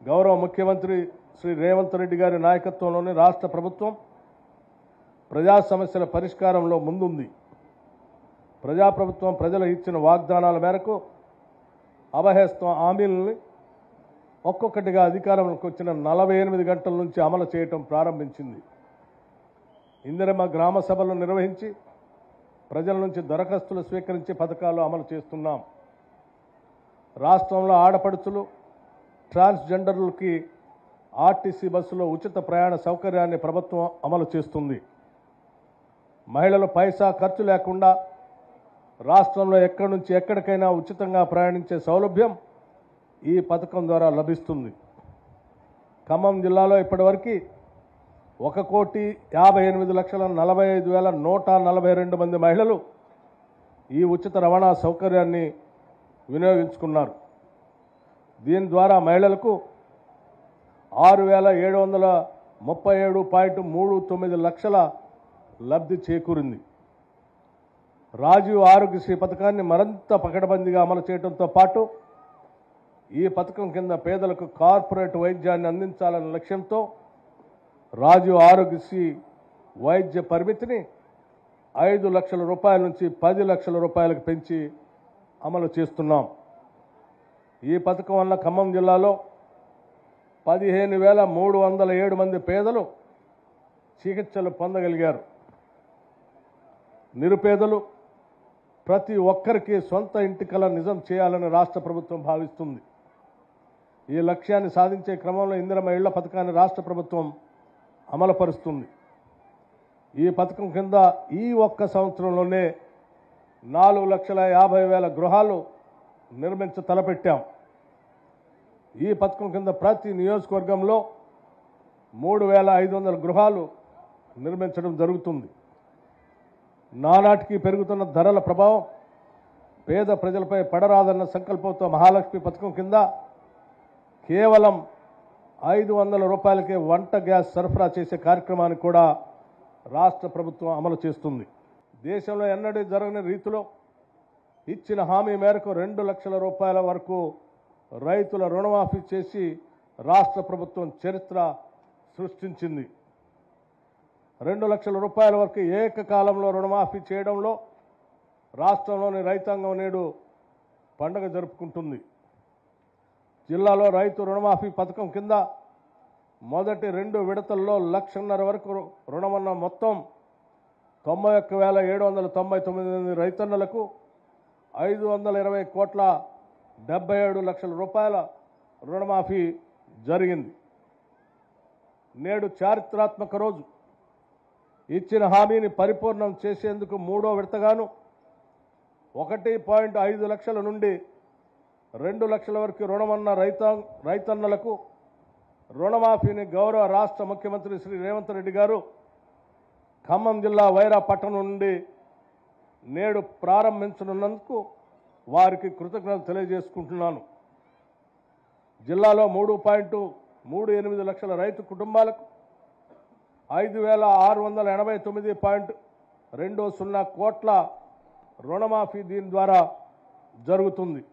గౌరవ ముఖ్యమంత్రి శ్రీ రేవంత్ రెడ్డి గారి నాయకత్వంలోని రాష్ట్ర ప్రభుత్వం ప్రజా సమస్యల పరిష్కారంలో ముందుంది ప్రజాప్రభుత్వం ప్రజలకు ఇచ్చిన వాగ్దానాల మేరకు అభయస్తం హామీలని ఒక్కొక్కటిగా అధికారంలోకి వచ్చిన నలభై ఎనిమిది గంటల నుంచి అమలు చేయటం ప్రారంభించింది ఇందిరమ్మ గ్రామ సభలు నిర్వహించి ప్రజల నుంచి దరఖాస్తులు స్వీకరించి పథకాలు అమలు చేస్తున్నాం రాష్ట్రంలో ఆడపడుచులు ట్రాన్స్జెండర్లకి ఆర్టీసీ బస్సులో ఉచిత ప్రయాణ సౌకర్యాన్ని ప్రభుత్వం అమలు చేస్తుంది మహిళలు పైసా ఖర్చు లేకుండా రాష్ట్రంలో ఎక్కడి నుంచి ఎక్కడికైనా ఉచితంగా ప్రయాణించే సౌలభ్యం ఈ పథకం ద్వారా లభిస్తుంది ఖమ్మం జిల్లాలో ఇప్పటివరకు ఒక కోటి యాభై ఎనిమిది లక్షల నలభై ఐదు వేల నూట నలభై రెండు మంది మహిళలు ఈ ఉచిత రవాణా సౌకర్యాన్ని వినియోగించుకున్నారు దీని ద్వారా మహిళలకు ఆరు వేల ఏడు వందల ముప్పై ఏడు పాయింట్ మూడు తొమ్మిది లక్షల లబ్ధి చేకూరింది రాజీవ్ ఆరోగ్యశ్రీ పథకాన్ని మరింత పకడ్బందీగా అమలు చేయడంతో పాటు ఈ పథకం కింద పేదలకు కార్పొరేట్ వైద్యాన్ని అందించాలనే లక్ష్యంతో రాజీవ్ ఆరోగ్యశ్రీ వైద్య పరిమితిని ఐదు లక్షల రూపాయల నుంచి పది లక్షల రూపాయలకు పెంచి అమలు చేస్తున్నాం ఈ పథకం వల్ల ఖమ్మం జిల్లాలో పదిహేను వేల మూడు వందల ఏడు మంది పేదలు చికిత్సలు పొందగలిగారు నిరుపేదలు ప్రతి ఒక్కరికి సొంత ఇంటి కల నిజం చేయాలని రాష్ట్ర ప్రభుత్వం భావిస్తుంది ఈ లక్ష్యాన్ని సాధించే క్రమంలో ఇందిరమ ఇళ్ల పథకాన్ని రాష్ట్ర ప్రభుత్వం అమలుపరుస్తుంది ఈ పథకం కింద ఈ ఒక్క సంవత్సరంలోనే నాలుగు లక్షల యాభై వేల గృహాలు నిర్మించ తలపెట్టాం ఈ పథకం కింద ప్రతి నియోజకవర్గంలో మూడు వేల ఐదు వందల గృహాలు నిర్మించడం జరుగుతుంది నానాటికి పెరుగుతున్న ధరల ప్రభావం పేద ప్రజలపై పడరాదన్న సంకల్పంతో మహాలక్ష్మి పథకం కింద కేవలం ఐదు వందల రూపాయలకే వంట గ్యాస్ సరఫరా చేసే కార్యక్రమాన్ని కూడా రాష్ట్ర ప్రభుత్వం అమలు చేస్తుంది దేశంలో ఎన్నడూ జరగని రీతిలో ఇచ్చిన హామీ మేరకు రెండు లక్షల రూపాయల వరకు రైతుల రుణమాఫీ చేసి రాష్ట్ర ప్రభుత్వం చరిత్ర సృష్టించింది రెండు లక్షల రూపాయల వరకు ఏకకాలంలో రుణమాఫీ చేయడంలో రాష్ట్రంలోని రైతాంగం నేడు పండగ జరుపుకుంటుంది జిల్లాలో రైతు రుణమాఫీ పథకం కింద మొదటి రెండు విడతల్లో లక్షన్నర వరకు రు- రుణమన్న మొత్తం తొంభై ఒక్క వేల ఏడు వందల తొంభై తొమ్మిది మంది రైతన్నలకు ఐదు వందల ఇరవై కోట్ల డెబ్బై ఏడు లక్షల రూపాయల రుణమాఫీ జరిగింది నేడు చారిత్రాత్మక రోజు ఇచ్చిన హామీని పరిపూర్ణం చేసేందుకు మూడో విడతగాను ఒకటి పాయింట్ ఐదు లక్షల నుండి రెండు లక్షల వరకు రుణమన్న రైతా రైతన్నలకు రుణమాఫీని గౌరవ రాష్ట్ర ముఖ్యమంత్రి శ్రీ రేవంత్ రెడ్డి గారు ఖమ్మం జిల్లా వైరా పట్టణం నుండి నేడు ప్రారంభించనున్నందుకు వారికి కృతజ్ఞతలు తెలియజేసుకుంటున్నాను జిల్లాలో మూడు పాయింట్ మూడు ఎనిమిది లక్షల రైతు కుటుంబాలకు ఐదు వేల ఆరు వందల ఎనభై తొమ్మిది పాయింట్ రెండు సున్నా కోట్ల రుణమాఫీ దీని ద్వారా జరుగుతుంది